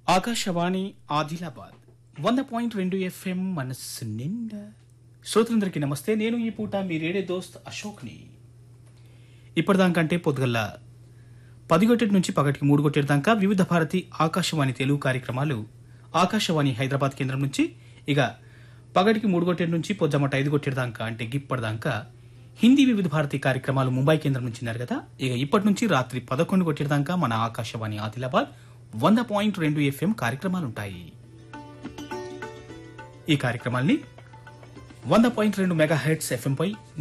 ఆకాశవాణి ఆదిలాబాద్ వంద పాయింట్ రెండు ఎఫ్ఎం మనస్సు నిండా శ్రోతలందరికీ నమస్తే నేను ఈ పూట మీ రేడియో దోస్త్ అశోక్ని ఇప్పటిదాకంటే పొద్దుగల్ల పది గొట్టెటి నుంచి పగటికి మూడు గొట్టెటి దాకా వివిధ భారతి ఆకాశవాణి తెలుగు కార్యక్రమాలు ఆకాశవాణి హైదరాబాద్ కేంద్రం నుంచి ఇక పగటికి మూడు గొట్టెటి నుంచి పొద్దుమట ఐదు గొట్టెటి దాకా అంటే గిప్పటిదాకా హిందీ వివిధ భారతి కార్యక్రమాలు ముంబై కేంద్రం నుంచి ఉన్నారు కదా ఇక ఇప్పటి నుంచి రాత్రి పదకొండు గొట్టెటి దాకా మన ఆకాశవాణి ఆదిలాబాద్ వంద పాయింట్ రెండు ఎఫ్ఎం కార్యక్రమాలుంటాయి ఈ కార్యక్రమాల్ని వంద పాయింట్ రెండు మెగా హెడ్స్ ఎఫ్ఎం పై